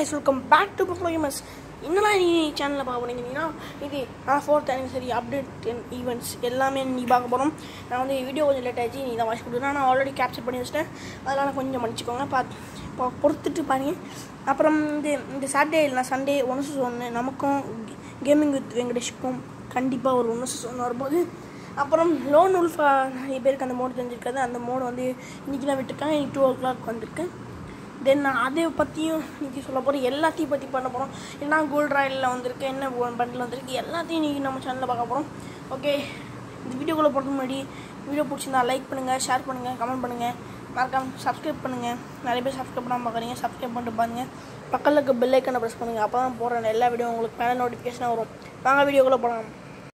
guys welcome back to buffalo gamers இன்னும் நீ சேனலில் பார்க்க போனீங்கன்னா இது நான் fourth anniversary update and events எல்லாமே நீ பார்க்க போகிறோம் நான் வந்து வீடியோ கொஞ்சம் லேட் ஆச்சு நீ தான் வாய்ஸ் கொடுக்குறேன் நான் ஆல்ரெடி கேப்சர் பண்ணி வச்சிட்டேன் அதனால் கொஞ்சம் மன்னிச்சுக்கோங்க பார்த்து இப்போ பொறுத்துட்டு பாருங்க அப்புறம் இந்த இந்த சாட்டர்டே இல்லைனா சண்டே ஒன்று ஒன்று நமக்கும் கேமிங் வித் வெங்கடேஷுக்கும் கண்டிப்பாக ஒரு ஒன்று ஒன்று வரும்போது அப்புறம் லோன் உல்ஃபா நிறைய பேருக்கு அந்த மோடு தெரிஞ்சிருக்காது அந்த மோடு வந்து இன்றைக்கி தான் விட்டுருக்காங்க இன்னைக்கு டூ ஓ கிளாக் வந்திருக்கு தென் நான் அதை பற்றியும் இன்றைக்கி சொல்ல போகிறேன் எல்லாத்தையும் பற்றி பண்ண போகிறோம் என்ன கோல்ட் ராயலில் வந்திருக்கு என்ன பண்டில் வந்திருக்கு எல்லாத்தையும் இன்றைக்கி நம்ம சேனலில் பார்க்க போகிறோம் ஓகே இந்த வீடியோக்குள்ளே போகிறதுக்கு முன்னாடி வீடியோ பிடிச்சிருந்தா லைக் பண்ணுங்கள் ஷேர் பண்ணுங்கள் கமெண்ட் பண்ணுங்கள் மறக்காம சப்ஸ்கிரைப் பண்ணுங்கள் நிறைய பேர் சப்ஸ்கிரைப் பண்ணாமல் பார்க்குறீங்க சப்ஸ்கிரைப் பண்ணிட்டு பாருங்கள் பக்கத்தில் இருக்க பெல் ஐக்கனை ப்ரெஸ் பண்ணுங்கள் அப்போ தான் போடுற எல்லா வீடியோ உங்களுக்கு மேலே நோட்டிஃபிகேஷனாக வரும் வாங்க வீடியோக்குள்ளே போகலாம்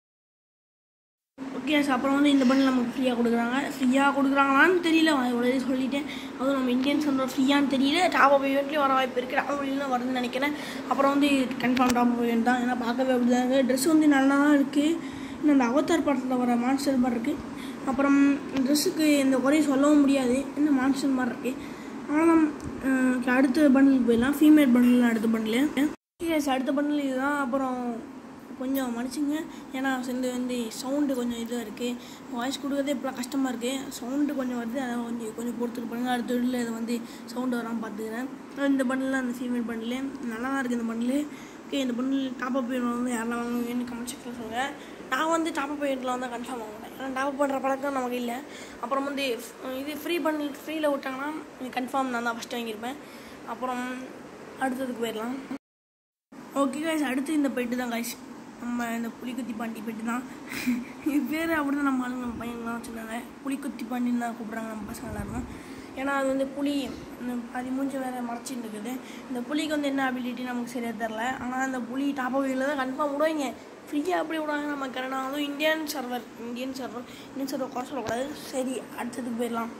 ஓகே சார் அப்புறம் வந்து இந்த பண்ணி நமக்கு ஃப்ரீயாக கொடுக்குறாங்க ஃப்ரீயாக கொடுக்குறாங்களான்னு தெரியல இவ்வளோ சொல்லிட்டேன் அதுவும் நம்ம இந்தியன் சந்தோம் ஃப்ரீயான்னு தெரியல டாப் அப் ஈவெண்ட்லேயும் வர வாய்ப்பு இருக்குது டாப் அப் வருதுன்னு நினைக்கிறேன் அப்புறம் வந்து கன்ஃபார்ம் டாப் அப் ஈவெண்ட் தான் ஏன்னா பார்க்கவே அப்படிதாங்க ட்ரெஸ் வந்து நல்லா தான் இருக்குது இன்னும் அந்த அவதார் படத்தில் வர மான்ஸ்டர் மாதிரி இருக்குது அப்புறம் ட்ரெஸ்ஸுக்கு இந்த குறையும் சொல்லவும் முடியாது இன்னும் மான்ஸ்டர் மாதிரி இருக்குது ஆனால் அஹ், அடுத்த பண்டிலுக்கு போயிடலாம் ஃபீமேல் பண்டில் அடுத்த பண்டில் அடுத்த பண்டில் இதுதான் அப்புறம் கொஞ்சம் மன்னிச்சுங்க ஏன்னா இந்த வந்து சவுண்டு கொஞ்சம் இதாக இருக்குது வாய்ஸ் கொடுக்குறதே இப்போலாம் கஷ்டமாக இருக்குது சவுண்டு கொஞ்சம் வருது அதை கொஞ்சம் கொஞ்சம் பொறுத்துட்டு பண்ணுங்க அடுத்த வீட்டில் இதை வந்து சவுண்டு வராமல் பார்த்துக்கிறேன் இந்த பண்டில் அந்த ஃபீமேல் பண்டில் நல்லா தான் இருக்குது இந்த பண்டில் ஓகே இந்த பண்டில் டாப் அப் வந்து யாரெல்லாம் வாங்குவீங்கன்னு கமெண்ட் செக்ஷன் சொல்லுங்கள் நான் வந்து டாப் அப் பேமெண்ட்டில் வந்து கன்ஃபார்ம் வாங்குவேன் ஏன்னா டாப் அப் பண்ணுற பழக்கம் நமக்கு இல்லை அப்புறம் வந்து இது ஃப்ரீ பண்டில் ஃப்ரீயில் விட்டாங்கன்னா இது கன்ஃபார்ம் நான் தான் ஃபஸ்ட்டு வாங்கியிருப்பேன் அப்புறம் அடுத்ததுக்கு போயிடலாம் ஓகே காய்ஸ் அடுத்து இந்த பெட்டு தான் காய்ஸ் நம்ம இந்த புலிக்குத்தி பாண்டி பெட்டு தான் இது பேர் அப்படி தான் நம்ம ஆளுங்க நம்ம பையன்லாம் வச்சுருந்தாங்க புலிக்குத்தி பாண்டின்னு தான் கூப்பிட்றாங்க நம்ம பசங்க எல்லாரும் ஏன்னா அது வந்து புலி இந்த பாதி மூஞ்சி வேறு மறைச்சிட்டு இருக்குது இந்த புலிக்கு வந்து என்ன அபிலிட்டி நமக்கு சரியாக தெரில ஆனால் அந்த புலி டாப் அவையில் தான் கன்ஃபார்ம் விடுவாங்க ஃப்ரீயாக அப்படி விடுவாங்க நம்ம கரெக்டாக அதுவும் Indian server Indian server Indian server குறை சொல்லக்கூடாது சரி அடுத்ததுக்கு போயிடலாம்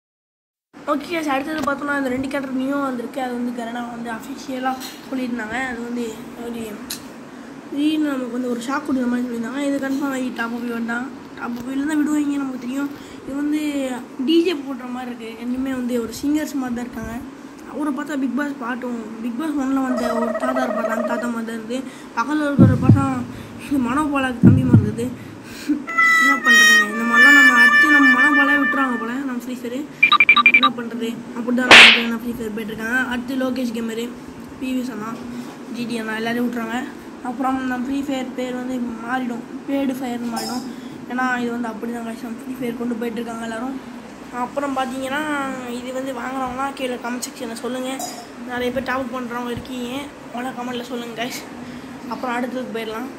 ஓகே சார் அடுத்தது பார்த்தோம்னா இந்த ரெண்டு கேரக்டர் நியூ வந்திருக்கு அது வந்து கரடா வந்து அஃபிஷியலாக சொல்லியிருந்தாங்க அது வந்து ஒரு திடீர்னு நமக்கு வந்து ஒரு ஷாக் கொடுக்குற மாதிரி சொல்லியிருந்தாங்க இது கன்ஃபார்ம் ஆகி டாப் அப் வேண்டாம் டாப் அப் தான் விடுவாங்க நமக்கு தெரியும் இது வந்து டிஜே போடுற மாதிரி இருக்குது ரெண்டுமே வந்து ஒரு சிங்கர்ஸ் மாதிரி தான் இருக்காங்க அவரை பார்த்தா பிக் பாஸ் பாட்டும் பிக் பாஸ் ஒன்றில் வந்த ஒரு தாத்தா இருப்பார் அந்த தாத்தா மாதிரி தான் இருக்குது பக்கத்தில் இருக்கிற பார்த்தா இது மனோபாலாக்கு தம்பி மாதிரி இருக்குது என்ன பண்ணுறதுங்க இந்த மாதிரிலாம் நம்ம அடுத்து நம்ம மனோபாலாக விட்டுருவாங்க போல நம்ம ஃப்ரீ ஃபயரு என்ன பண்ணுறது அப்படி தான் நான் ஃப்ரீ ஃபயர் போயிட்டுருக்காங்க அடுத்து Lokesh gamer P V G T எல்லாரையும் விட்றாங்க அப்புறம் நம்ம ஃப்ரீ ஃபயர் பேர் வந்து மாறிடும் பேடு ஃபயர்னு மாறிடும் ஏன்னா இது வந்து அப்படி தான் கஷ்டம் ஃப்ரீ ஃபயர் கொண்டு போயிட்டுருக்காங்க எல்லோரும் அப்புறம் பார்த்தீங்கன்னா இது வந்து வாங்குறவங்களாம் கீழே கமெண்ட் செக்ஷனில் சொல்லுங்கள் நிறைய பேர் டாப் பண்ணுறவங்க இருக்கீங்க அவ்வளோ கமெண்ட்டில் சொல்லுங்கள் கைஸ் அப்புறம் அடுத்ததுக்கு போயிடலாம்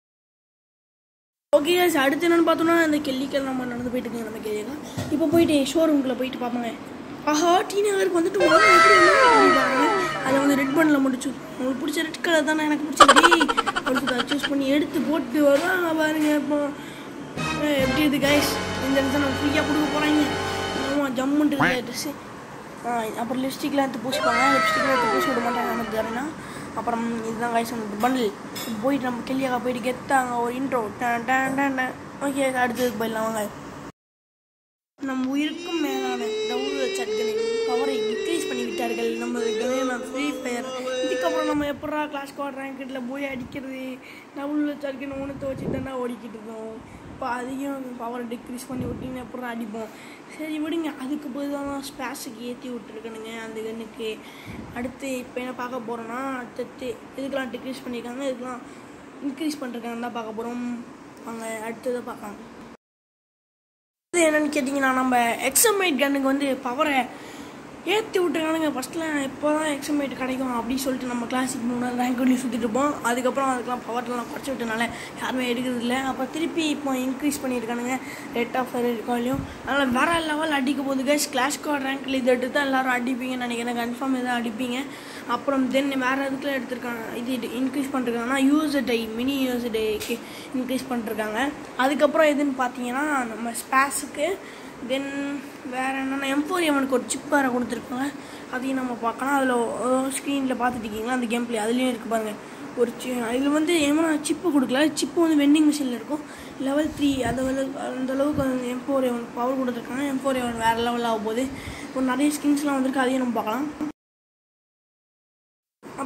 ஓகே guys அடுத்து என்னென்னு பார்த்தோம்னா இந்த கெல்லிக்கல் நம்ம நடந்து போயிட்டு இருக்கோம் நம்ம கேட்கலாம் இப்போ போயிட்டு ஷோரூம்குள்ளே போயிட்டு பார்ப்பாங்க ஆஹா டி நகருக்கு வந்துட்டு வா, எப்படி எல்லாம் பாருங்க அதில் வந்து ரெட் பண்டில் முடிச்சு உங்களுக்கு பிடிச்ச ரெட் கலர் தானே எனக்கு பிடிச்சது அப்படி சூஸ் பண்ணி எடுத்து போட்டு வருவாங்க பாருங்க இப்போ ஏய், எப்படி இது கைஸ் இந்த இடத்துல நம்ம ஃப்ரீயாக கொடுக்க போகிறாங்க ஆமாம் ஜம்முன்ட்டு இருக்க ட்ரெஸ்ஸு அப்புறம் லிப்ஸ்டிக்லாம் எடுத்து பூசிப்பாங்க லிப்ஸ்டிக்லாம் எடுத்து பூசி விட மாட்டாங்க நமக்கு தரேன்னா அப்புறம் இதுதான் கைஸ் வந்து பண்டில் போயிட்டு நம்ம கெல்லியாக போயிட்டு கெத்தாங்க ஒரு இன்ட்ரோ ஓகே அடுத்ததுக்கு போயிடலாம் வாங்க நம் உயிருக்கும் மேலான டவுல் சட்களின் பவரை டிக்ரீஸ் பண்ணி விட்டார்கள் நமது கேம் ஃப்ரீ ஃபயர் இதுக்கப்புறம் நம்ம எப்படா கிளாஸ் ஸ்குவாட் ரேங்கில் போய் அடிக்கிறது டவுல் சட்கன் ஊனத்தை வச்சு தானே ஓடிக்கிட்டு இருந்தோம் இப்போ அதிகம் பவரை டிக்ரீஸ் பண்ணி விட்டிங்கன்னா எப்படா அடிப்போம் சரி விடுங்க அதுக்கு போய் தான் ஸ்பேஸுக்கு ஏற்றி விட்டுருக்கணுங்க அந்த கண்ணுக்கு அடுத்து இப்போ என்ன பார்க்க போகிறோன்னா அடுத்தது இதுக்கெல்லாம் டிக்ரீஸ் பண்ணியிருக்காங்க இதுக்கெல்லாம் இன்க்ரீஸ் பண்ணிருக்காங்கன்னு தான் பார்க்க போகிறோம் வாங்க அடுத்ததை பார்க்கலாம் இது என்னன்னு கேட்டிங்கன்னா நம்ம எக்ஸமைட் கன்னுக்கு வந்து பவரை ஏற்றி விட்டுருக்கானுங்க ஃபஸ்ட்டில் இப்போ தான் எக்ஸமைட் கிடைக்கும் அப்படின்னு சொல்லிட்டு நம்ம கிளாஸுக்கு முன்னாடி ரேங்க் பண்ணி சுற்றிட்டு இருப்போம் அதுக்கப்புறம் அதுக்கெல்லாம் பவர்லாம் குறைச்சி விட்டனால யாருமே எடுக்கிறது இல்லை அப்போ திருப்பி இப்போ இன்க்ரீஸ் பண்ணியிருக்கானுங்க ரேட் ஆஃப் ஃபயர் இருக்காலையும் அதனால் வேற லெவல் அடிக்க போகுது கைஸ் கிளாஸ் கார்டு ரேங்க்கில் இது எடுத்து தான் எல்லோரும் அடிப்பீங்கன்னு நினைக்கிறேன் கன்ஃபார்ம் எதாவது அடிப்பீங்க அப்புறம் தென் வேறு எதுக்குள்ள எடுத்திருக்காங்க இது இன்க்ரீஸ் பண்ணிருக்காங்கன்னா யூசர் மினி யூசர் டேக்கு இன்க்ரீஸ் பண்ணிருக்காங்க அதுக்கப்புறம் எதுன்னு பார்த்தீங்கன்னா நம்ம ஸ்பேஸுக்கு தென் வேறு என்னென்னா எம்போர் எவனுக்கு ஒரு சிப் வேறு கொடுத்துருக்காங்க அதையும் நம்ம பார்க்கலாம் அதில் ஸ்க்ரீனில் பார்த்துட்டு இருக்கீங்களா அந்த கேம் பிளே அதுலேயும் இருக்குது பாருங்கள் ஒரு சி இதில் வந்து ஏன்னா சிப்பு கொடுக்கல சிப்பு வந்து வெண்டிங் மிஷினில் இருக்கும் லெவல் த்ரீ அந்த அளவுக்கு அந்த அளவுக்கு வந்து எம்போர் எவன் பவர் கொடுத்துருக்காங்க எம்போர் எவன் வேறு லெவலில் ஆகும் போது இப்போ நிறைய ஸ்கின்ஸ்லாம் வந்திருக்கு அதையும் நம்ம பார்க்கலாம்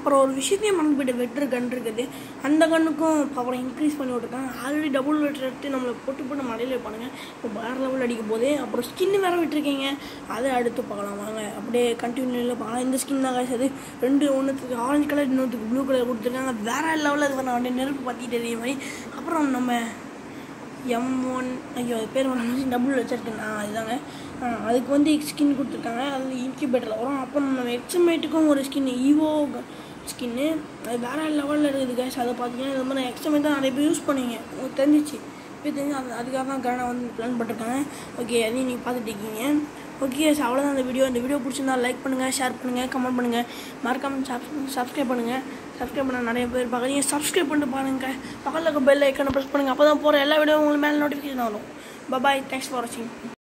அப்புறம் ஒரு விஷயத்தையும் மறந்து போயிட்டு வெட்டுற கன் இருக்குது அந்த கண்ணுக்கும் பவரை இன்க்ரீஸ் பண்ணி விட்ருக்காங்க ஆல்ரெடி டபுள் வெட்டர் எடுத்து நம்மளை போட்டு போட்டு மலையில் வைப்பானுங்க இப்போ வேறு லெவல் அடிக்கும் போதே அப்புறம் ஸ்கின் வேறு விட்டுருக்கீங்க அதை அடுத்து பார்க்கலாம் வாங்க அப்படியே கண்டினியூவில் பார்க்கலாம் இந்த ஸ்கின் தான் guys அது ரெண்டு ஒன்றுத்துக்கு ஆரஞ்சு கலர் இன்னொருத்துக்கு ப்ளூ கலர் கொடுத்துருக்காங்க வேறு லெவலில் இது பண்ண அப்படியே நெருப்பு பற்றிட்டு தெரியும் மாதிரி அப்புறம் நம்ம எம் ஒன் ஐயோ அது பேர் ஒன்று டபுள் வச்சிருக்கேன் ஆ அதுதாங்க ஆ, அதுக்கு வந்து ஸ்கின் கொடுத்துருக்காங்க அது இன்குபேட்டரில் வரும் அப்புறம் நம்ம எக்ஸமேட்டுக்கும் ஒரு ஸ்கின் ஈவோ ஸ்கின்னு அது வேறு லெவலில் இருக்குது கேஸ் அதை பார்த்தீங்கன்னா இது மாதிரி எக்ஸமேட் தான் நிறைய பேர் யூஸ் பண்ணுவீங்க உங்களுக்கு தெரிஞ்சிச்சு இப்போ தெரிஞ்சு அது அதுக்காக தான் கரண்டை வந்து பிளான் பண்ணிருக்காங்க ஓகே அதையும் நீங்கள் பார்த்துட்டு இருக்கீங்க ஓகே சார் அவ்வளோதான் இந்த வீடியோ இந்த வீடியோ பிடிச்சிருந்தா லைக் பண்ணுங்கள் ஷேர் பண்ணுங்கள் கமெண்ட் பண்ணுங்கள் மறக்காம சப் சப்ஸ்கிரைப் பண்ணுங்கள் சப்ஸ்கிரைப் பண்ண நிறைய பேர் பார்க்குறீங்க சப்ஸ்கிரைப் பண்ணிட்டு பாருங்கள் பக்கத்தில் இருக்க பெல் ஐக்கனை ப்ரெஸ் பண்ணுங்கள் அப்போ தான் போகிற எல்லா வீடியோ உங்களுக்கு மேலே நோட்டிஃபிகேஷன் வரும் பபாய் தேங்க்ஸ் ஃபார் வாட்சிங்